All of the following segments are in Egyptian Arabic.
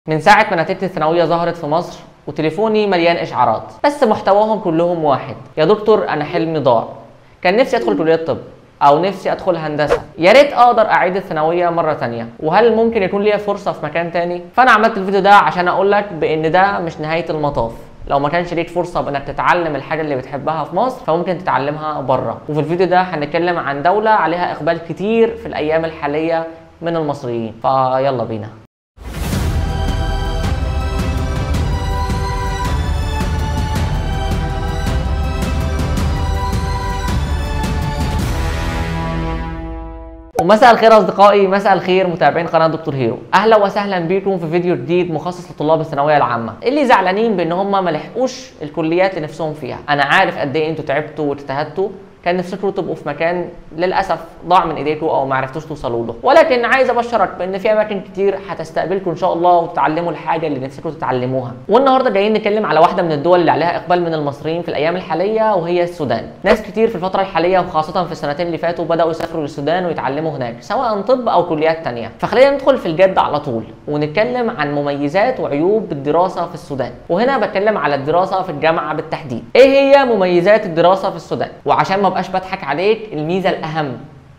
من ساعة ما نتيجة الثانوية ظهرت في مصر وتليفوني مليان إشعارات بس محتواهم كلهم واحد يا دكتور أنا حلمي ضاع كان نفسي أدخل كلية طب أو نفسي أدخل هندسة يا ريت أقدر أعيد الثانوية مرة تانية وهل ممكن يكون ليا فرصة في مكان تاني فأنا عملت الفيديو ده عشان أقول لك بإن ده مش نهاية المطاف لو ما كانش ليك فرصه بانك تتعلم الحاجه اللي بتحبها في مصر فممكن تتعلمها بره وفي الفيديو ده هنتكلم عن دوله عليها اقبال كتير في الايام الحاليه من المصريين فيلا بينا ومساء الخير اصدقائي مساء الخير متابعين قناه دكتور هيرو اهلا وسهلا بيكم في فيديو جديد مخصص لطلاب الثانويه العامه اللي زعلانين بان هم ما لحقوش الكليات اللي نفسهم فيها انا عارف قد ايه انتوا تعبتوا واجتهدتوا كان نفسكم تبقوا في مكان للاسف ضاع من ايديكم او ما عرفتوش توصلوا له ولكن عايز ابشرك بان في اماكن كتير هتستقبلكم ان شاء الله وتتعلموا الحاجه اللي نفسكم تتعلموها والنهارده جايين نتكلم على واحده من الدول اللي عليها اقبال من المصريين في الايام الحاليه وهي السودان ناس كتير في الفتره الحاليه وخاصه في السنتين اللي فاتوا بداوا يسافروا للسودان ويتعلموا هناك سواء طب او كليات تانية فخلينا ندخل في الجد على طول ونتكلم عن مميزات وعيوب الدراسه في السودان وهنا بتكلم على الدراسه في الجامعه بالتحديد ايه هي مميزات الدراسه في السودان وعشان ما بقاش بضحك عليك الميزه الاهم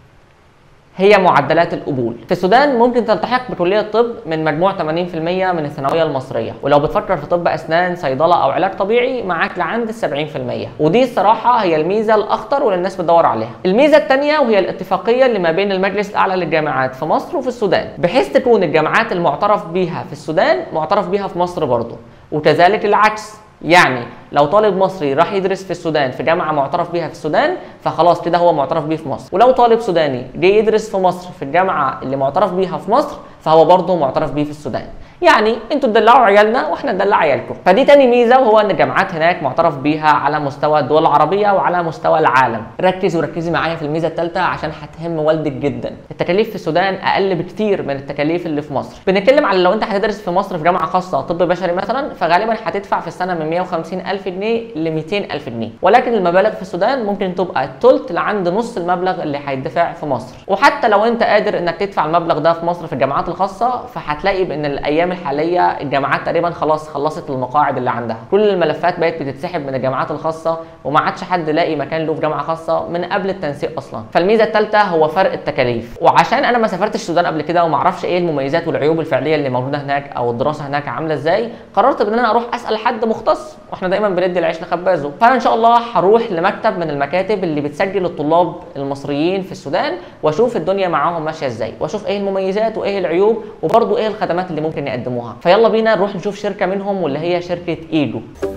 هي معدلات القبول في السودان ممكن تلتحق بكلية طب من مجموع 80% من الثانوية المصرية ولو بتفكر في طب أسنان صيدلة أو علاج طبيعي معاك لعند ال 70% ودي الصراحة هي الميزة الأخطر واللي الناس بتدور عليها الميزة الثانية وهي الاتفاقية اللي ما بين المجلس الأعلى للجامعات في مصر وفي السودان بحيث تكون الجامعات المعترف بيها في السودان معترف بيها في مصر برضه وكذلك العكس يعني لو طالب مصري راح يدرس في السودان في جامعه معترف بيها في السودان فخلاص كده هو معترف بيه في مصر ولو طالب سوداني جه يدرس في مصر في الجامعه اللي معترف بيها في مصر فهو برضه معترف بيه في السودان يعني انتوا تدلعوا عيالنا واحنا ندلع عيالكم فدي تاني ميزه وهو ان الجامعات هناك معترف بيها على مستوى الدول العربيه وعلى مستوى العالم ركز وركزي معايا في الميزه الثالثه عشان هتهم والدك جدا التكاليف في السودان اقل بكتير من التكاليف اللي في مصر بنتكلم على لو انت هتدرس في مصر في جامعه خاصه طب بشري مثلا فغالبا هتدفع في السنه من 150 الف جنيه ل 200 الف جنيه ولكن المبالغ في السودان ممكن تبقى الثلث لعند نص المبلغ اللي هيدفع في مصر وحتى لو انت قادر انك تدفع المبلغ ده في مصر في الجامعات الخاصه فهتلاقي بان الايام الحاليه الجامعات تقريبا خلاص خلصت المقاعد اللي عندها كل الملفات بقت بتتسحب من الجامعات الخاصه وما عادش حد لاقي مكان له في جامعه خاصه من قبل التنسيق اصلا فالميزه الثالثه هو فرق التكاليف وعشان انا ما سافرتش السودان قبل كده وما اعرفش ايه المميزات والعيوب الفعليه اللي موجوده هناك او الدراسه هناك عامله ازاي قررت ان انا اروح اسال حد مختص واحنا دايما بندي العيش لخبازه فانا ان شاء الله هروح لمكتب من المكاتب اللي بتسجل الطلاب المصريين في السودان واشوف الدنيا معاهم ماشيه ازاي واشوف ايه المميزات وايه العيوب وبرضه ايه الخدمات اللي ممكن يقدموها فيلا بينا نروح نشوف شركه منهم واللي هي شركه ايجو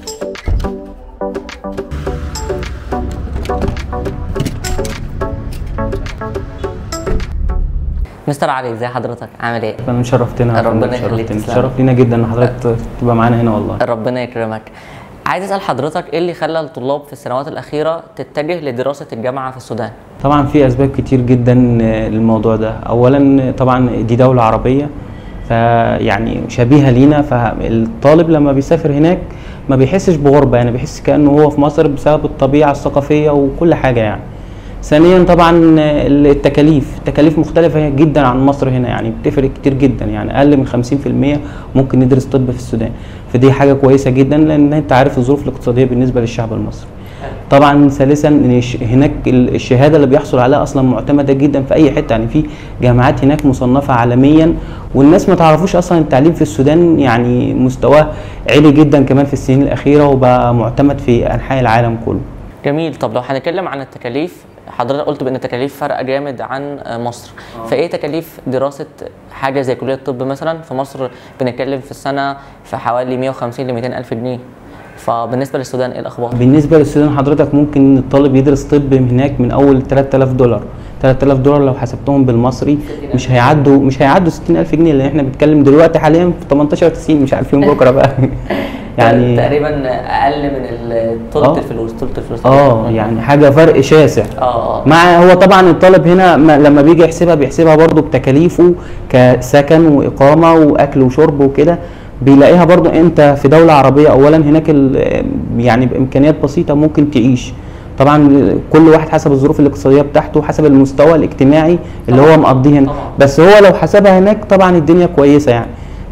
مستر علي ازي حضرتك عامل ايه فانا شرفتنا ربنا يخليك، شرفتنا تسلم. شرف لينا جدا ان حضرتك تبقى معانا هنا والله ربنا يكرمك عايز اسال حضرتك ايه اللي خلى الطلاب في السنوات الاخيره تتجه لدراسه الجامعه في السودان طبعا في اسباب كتير جدا آه، للموضوع ده اولا طبعا دي دوله عربيه فيعني شبيهه لينا فالطالب لما بيسافر هناك ما بيحسش بغربه يعني بيحس كانه هو في مصر بسبب الطبيعه الثقافيه وكل حاجه يعني ثانيا طبعا آه، التكاليف التكاليف مختلفة جدا عن مصر هنا يعني بتفرق كتير جدا يعني أقل من 50% ممكن ندرس طب في السودان فدي حاجة كويسة جدا لأن أنت عارف الظروف الاقتصادية بالنسبة للشعب المصري طبعا ثالثا ان الش- هناك ال- الشهاده اللي بيحصل عليها اصلا معتمده جدا في اي حته يعني في جامعات هناك مصنفه عالميا والناس ما تعرفوش اصلا التعليم في السودان يعني مستواه عالي جدا كمان في السنين الاخيره وبقى معتمد في انحاء العالم كله جميل طب لو هنتكلم عن التكاليف حضرتك قلت بان التكاليف فرق جامد عن مصر فايه تكاليف دراسه حاجه زي كليه الطب مثلا في مصر بنتكلم في السنه في حوالي 150 ل 200 الف جنيه فبالنسبه للسودان ايه الاخبار بالنسبه للسودان حضرتك ممكن الطالب يدرس طب هناك من اول 3000 دولار 3000 دولار لو حسبتهم بالمصري مش هيعدوا مش هيعدوا 60000 جنيه لان احنا بنتكلم دلوقتي حاليا في 18 90 مش عارفين بكره بقى يعني تقريبا اقل من ال- آه. ثلث الفلوس ثلث الفلوس اه يعني حاجه فرق شاسع اه اه مع هو طبعا الطالب هنا ما- لما بيجي يحسبها بيحسبها برضه بتكاليفه كسكن واقامه واكل وشرب وكده بيلاقيها برضه انت في دوله عربيه اولا هناك ال- يعني بامكانيات بسيطه ممكن تعيش طبعا كل واحد حسب الظروف الاقتصاديه بتاعته حسب المستوى الاجتماعي اللي هو مقضيه هنا طبعاً. بس هو لو حسبها هناك طبعا الدنيا كويسه يعني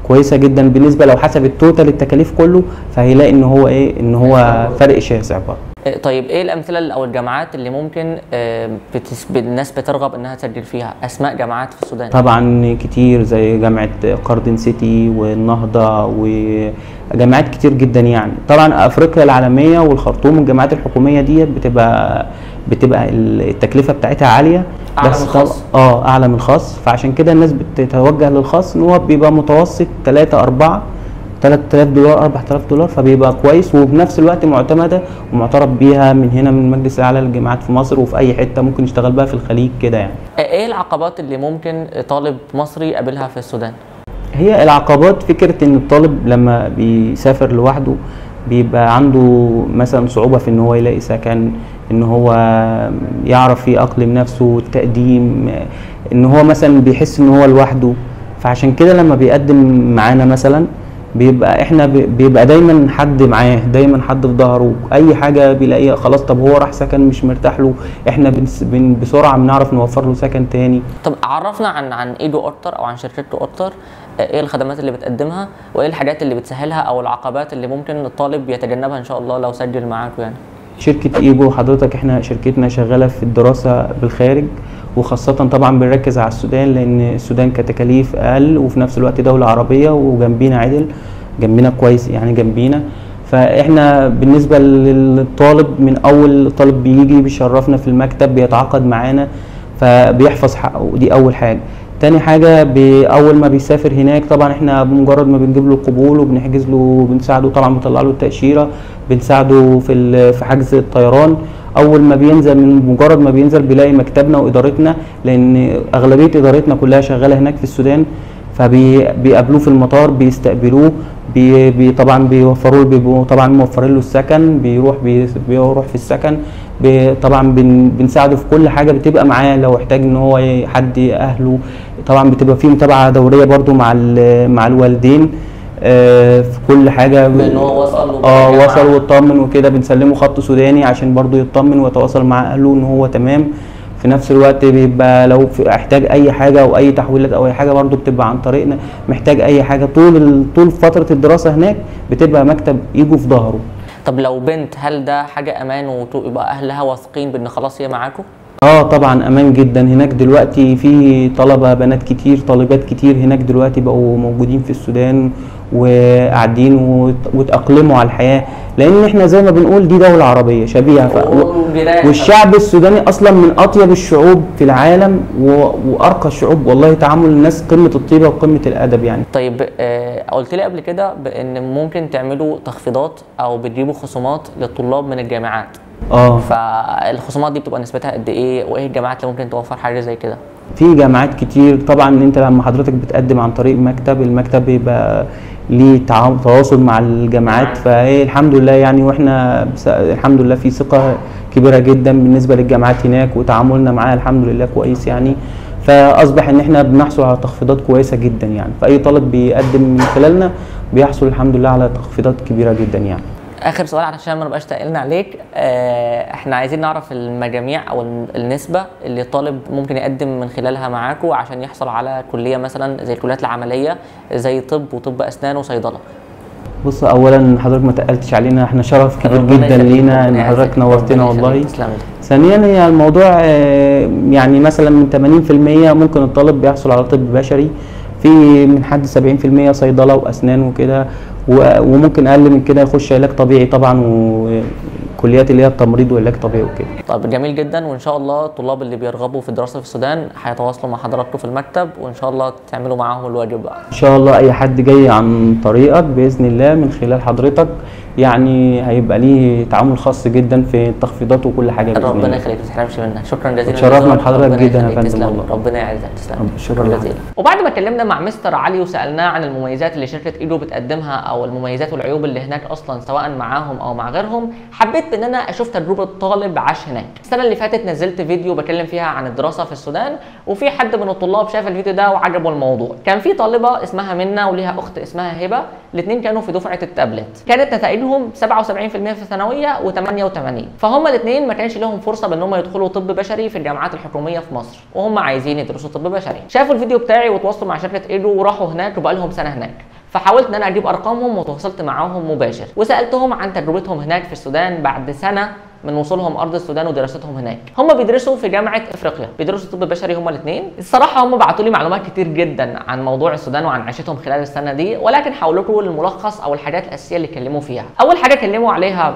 كويسه جدا بالنسبه لو حسب التوتال التكاليف كله فهيلاقي ان هو ايه ان هو فرق شاسع برضه آه، طيب ايه الامثله او الجامعات اللي ممكن آه، بتس... الناس بترغب انها تسجل فيها اسماء جامعات في السودان طبعا كتير زي جامعة قاردن سيتي والنهضة وجامعات كتير جدا يعني طبعا افريقيا العالمية والخرطوم الجامعات الحكومية ديت بتبقى بتبقى التكلفة بتاعتها عالية أعلى بس من طب- الخاص؟ اه اعلى من الخاص فعشان كده الناس بتتوجه للخاص ان هو بيبقى متوسط 3 4 3000 دولار 4000 دولار فبيبقى كويس وفي نفس الوقت معتمده ومعترف بيها من هنا من المجلس الاعلى للجامعات في مصر وفي اي حته ممكن يشتغل بقى في الخليج كده يعني آه، ايه العقبات اللي ممكن طالب مصري يقابلها في السودان هي العقبات فكرة ان الطالب لما بيسافر لوحده بيبقى عنده مثلا صعوبة في ان هو يلاقي سكن ان هو يعرف يأقلم نفسه التقديم ان هو مثلا بيحس ان هو لوحده فعشان كده لما بيقدم معانا مثلا بيبقى احنا بي- بيبقى دايما حد معاه دايما حد في ظهره اي حاجه بيلاقيها خلاص طب هو راح سكن مش مرتاح له احنا بنس- بن- بسرعه بنعرف نوفر له سكن تاني طب عرفنا عن عن ايدو اكتر او عن شركته اكتر آه، ايه الخدمات اللي بتقدمها وايه الحاجات اللي بتسهلها او العقبات اللي ممكن الطالب يتجنبها ان شاء الله لو سجل معاكم يعني شركة ايجو حضرتك احنا شركتنا شغالة في الدراسة بالخارج وخاصة طبعا بنركز على السودان لأن السودان كتكاليف أقل وفي نفس الوقت دولة عربية وجنبينا عدل جنبينا كويس يعني جنبينا فاحنا بالنسبة للطالب من أول طالب بيجي بيشرفنا في المكتب بيتعاقد معانا فبيحفظ حقه دي أول حاجة تاني حاجة بأول ما بيسافر هناك طبعا احنا بمجرد ما بنجيب له القبول وبنحجز له بنساعده طبعا بنطلع له التأشيرة بنساعده في ال- في حجز الطيران اول ما بينزل من مجرد ما بينزل بيلاقي مكتبنا وادارتنا لان اغلبيه ادارتنا كلها شغاله هناك في السودان فبيقابلوه في المطار بيستقبلوه بي بي طبعا بيوفروا له بيبقوا طبعا موفرين له السكن بيروح بي بيروح في السكن بي طبعا بن بنساعده في كل حاجه بتبقى معاه لو احتاج ان هو ي- حد اهله طبعا بتبقى في متابعه دوريه برضو مع ال- مع الوالدين آه، في كل حاجه بان هو وصل له اه بالجامعة. وصل واطمن وكده بنسلمه خط سوداني عشان برضو يطمن ويتواصل مع اهله ان هو تمام في نفس الوقت بيبقى لو في احتاج اي حاجه او اي تحويلات او اي حاجه برضو بتبقى عن طريقنا محتاج اي حاجه طول ال- طول فتره الدراسه هناك بتبقى مكتب يجوا في ظهره طب لو بنت هل ده حاجه امان ويبقى اهلها واثقين بان خلاص هي معاكم اه طبعا امان جدا هناك دلوقتي في طلبه بنات كتير طالبات كتير هناك دلوقتي بقوا موجودين في السودان وقاعدين وت- وتأقلموا على الحياه لان احنا زي ما بنقول دي دوله عربيه شبيهه ف... وجيران. والشعب السوداني اصلا من اطيب الشعوب في العالم و... وارقى الشعوب والله تعامل الناس قمه الطيبه وقمه الادب يعني طيب آه قلت لي قبل كده بان ممكن تعملوا تخفيضات او بتجيبوا خصومات للطلاب من الجامعات اه فالخصومات دي بتبقى نسبتها قد ايه وايه الجامعات اللي ممكن توفر حاجه زي كده في جامعات كتير طبعا انت لما حضرتك بتقدم عن طريق مكتب المكتب بيبقى ليه تعاون- تواصل مع الجامعات فايه الحمد لله يعني واحنا بس الحمد لله في ثقه كبيره جدا بالنسبه للجامعات هناك وتعاملنا معاها الحمد لله كويس يعني فاصبح ان احنا بنحصل على تخفيضات كويسه جدا يعني فاي طالب بيقدم من خلالنا بيحصل الحمد لله على تخفيضات كبيره جدا يعني اخر سؤال علشان ما نبقاش تقلنا عليك آه احنا عايزين نعرف المجاميع او الن- النسبه اللي الطالب ممكن يقدم من خلالها معاكم عشان يحصل على كليه مثلا زي الكليات العمليه زي طب وطب اسنان وصيدله بص اولا حضرتك ما تقلتش علينا احنا شرف كبير ربنا جدا يخليك، لينا ربنا ان حضرتك يعزك، نورتنا ربنا والله يخليك، تسلم لي. ثانيا هي الموضوع آه، يعني مثلا من 80% ممكن الطالب بيحصل على طب بشري في من حد 70% صيدله واسنان وكده و- وممكن اقل من كده يخش علاج طبيعي طبعا وكليات اللي هي التمريض وعلاج طبيعي وكده طب جميل جدا وان شاء الله الطلاب اللي بيرغبوا في الدراسه في السودان هيتواصلوا مع حضراتكم في المكتب وان شاء الله تعملوا معاهم الواجب بقى ان شاء الله اي حد جاي عن طريقك باذن الله من خلال حضرتك يعني هيبقى ليه تعامل خاص جدا في التخفيضات وكل حاجه باذن ربنا الله يخليك ما تحرمش منك شكرا جزيلا اتشرفنا لزورك. بحضرتك ربنا جدا يا يخليك، فندم تسلم. والله. ربنا يعزك تسلم رب- شكرا لحضرتك. وبعد ما اتكلمنا مع مستر علي وسالناه عن المميزات اللي شركه ايدو بتقدمها او المميزات والعيوب اللي هناك اصلا سواء معاهم او مع غيرهم حبيت ان انا اشوف تجربه طالب عاش هناك السنه اللي فاتت نزلت فيديو بكلم فيها عن الدراسه في السودان وفي حد من الطلاب شاف الفيديو ده وعجبه الموضوع كان في طالبه اسمها منى وليها اخت اسمها هبه الاثنين كانوا في دفعه التابلت كانت نتائجهم 77% في الثانويه و88 فهم الاثنين ما كانش لهم فرصه بان هم يدخلوا طب بشري في الجامعات الحكوميه في مصر وهم عايزين يدرسوا طب بشري شافوا الفيديو بتاعي وتواصلوا مع شركه ايدو وراحوا هناك وبقى لهم سنه هناك فحاولت ان انا اجيب ارقامهم وتواصلت معاهم مباشر وسالتهم عن تجربتهم هناك في السودان بعد سنه من وصولهم ارض السودان ودراستهم هناك هم بيدرسوا في جامعه افريقيا بيدرسوا طب بشري هم الاثنين الصراحه هم بعتوا لي معلومات كتير جدا عن موضوع السودان وعن عيشتهم خلال السنه دي ولكن حولت له الملخص او الحاجات الاساسيه اللي اتكلموا فيها اول حاجه اتكلموا عليها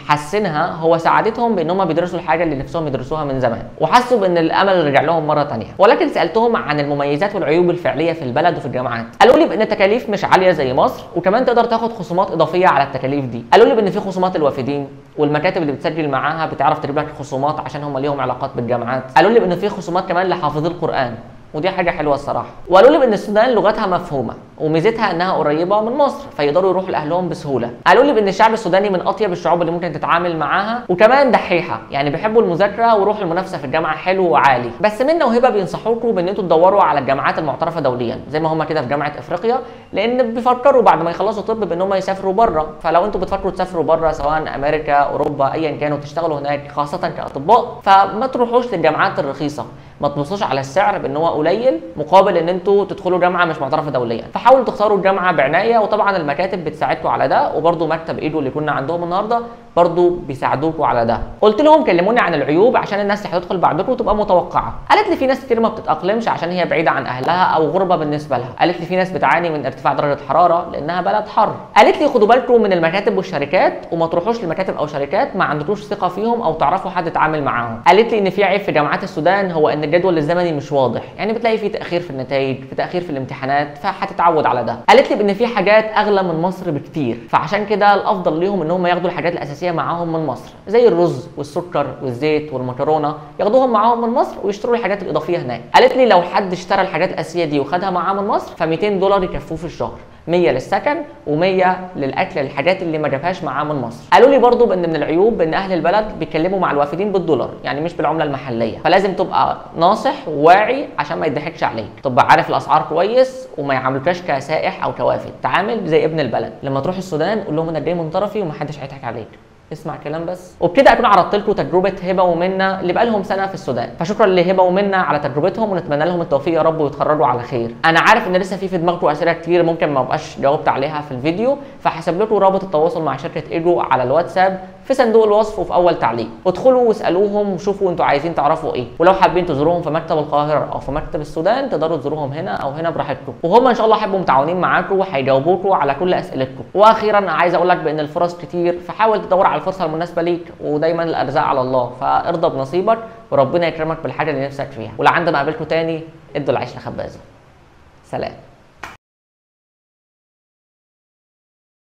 حسنها هو سعادتهم بان هم بيدرسوا الحاجه اللي نفسهم يدرسوها من زمان وحسوا بان الامل رجع لهم مره ثانيه ولكن سالتهم عن المميزات والعيوب الفعليه في البلد وفي الجامعات قالوا لي بان التكاليف مش عاليه زي مصر وكمان تقدر تاخد خصومات اضافيه على التكاليف دي قالوا لي بان في خصومات الوافدين والمكاتب اللي بتسجل معاها بتعرف تجيب لك خصومات عشان هم ليهم علاقات بالجامعات قالوا لي بان في خصومات كمان لحافظي القران ودي حاجه حلوه الصراحه وقالوا لي بان السودان لغتها مفهومه وميزتها انها قريبه من مصر فيقدروا يروحوا لاهلهم بسهوله قالوا لي بان الشعب السوداني من اطيب الشعوب اللي ممكن تتعامل معاها وكمان دحيحه يعني بيحبوا المذاكره وروح المنافسه في الجامعه حلو وعالي بس منا وهبه بينصحوكم بان انتوا تدوروا على الجامعات المعترفه دوليا زي ما هم كده في جامعه افريقيا لان بيفكروا بعد ما يخلصوا طب بان هم يسافروا بره فلو انتوا بتفكروا تسافروا بره سواء امريكا اوروبا ايا كانوا تشتغلوا هناك خاصه كاطباء فما تروحوش للجامعات الرخيصه ما تبصوش على السعر بان هو قليل مقابل ان انتوا تدخلوا جامعه مش معترفه دوليا فحاولوا تختاروا الجامعه بعنايه وطبعا المكاتب بتساعدكم على ده وبرده مكتب ايدو اللي كنا عندهم النهارده برضو بيساعدوكوا على ده قلت لهم كلموني عن العيوب عشان الناس اللي هتدخل بعدكم تبقى متوقعه قالت لي في ناس كتير ما بتتاقلمش عشان هي بعيده عن اهلها او غربه بالنسبه لها قالت لي في ناس بتعاني من ارتفاع درجه حراره لانها بلد حر قالت لي خدوا بالكم من المكاتب والشركات وما تروحوش لمكاتب او شركات ما عندكوش ثقه فيهم او تعرفوا حد يتعامل معاهم قالت لي ان في عيب في جامعات السودان هو ان الجدول الزمني مش واضح يعني بتلاقي في تاخير في النتائج في تاخير في الامتحانات فهتتعود على ده قالت لي بان في حاجات اغلى من مصر بكتير فعشان كده الافضل ليهم ان هم ياخدوا الحاجات الاساسيه معاهم من مصر زي الرز والسكر والزيت والمكرونه ياخدوهم معاهم من مصر ويشتروا الحاجات الاضافيه هناك قالت لي لو حد اشترى الحاجات الاساسيه دي وخدها معاه من مصر ف 200 دولار يكفوه في الشهر 100 للسكن و100 للاكل الحاجات اللي ما جابهاش معاه من مصر قالوا لي برضو بان من العيوب ان اهل البلد بيتكلموا مع الوافدين بالدولار يعني مش بالعمله المحليه فلازم تبقى ناصح وواعي عشان ما يضحكش عليك تبقى عارف الاسعار كويس وما يعاملوكاش كسائح او كوافد تعامل زي ابن البلد لما تروح السودان قول لهم انا جاي من طرفي ومحدش هيضحك عليك اسمع كلام بس وبكده اكون عرضت لكم تجربه هبه ومنى اللي بقالهم سنه في السودان فشكرا لهبه ومنى على تجربتهم ونتمنى لهم التوفيق يا رب ويتخرجوا على خير انا عارف ان لسه في في دماغكم اسئله كتير ممكن ما ابقاش جاوبت عليها في الفيديو فهسيب لكم رابط التواصل مع شركه ايجو على الواتساب في صندوق الوصف وفي اول تعليق ادخلوا واسالوهم وشوفوا انتوا عايزين تعرفوا ايه ولو حابين تزوروهم في مكتب القاهره او في مكتب السودان تقدروا تزوروهم هنا او هنا براحتكم وهم ان شاء الله هيبقوا متعاونين معاكم وهيجاوبوكم على كل اسئلتكم واخيرا عايز اقول لك بان الفرص كتير فحاول تدور على الفرصه المناسبه ليك ودايما الارزاق على الله فارضى بنصيبك وربنا يكرمك بالحاجه اللي نفسك فيها ولعند ما اقابلكم تاني ادوا العيش لخبازه سلام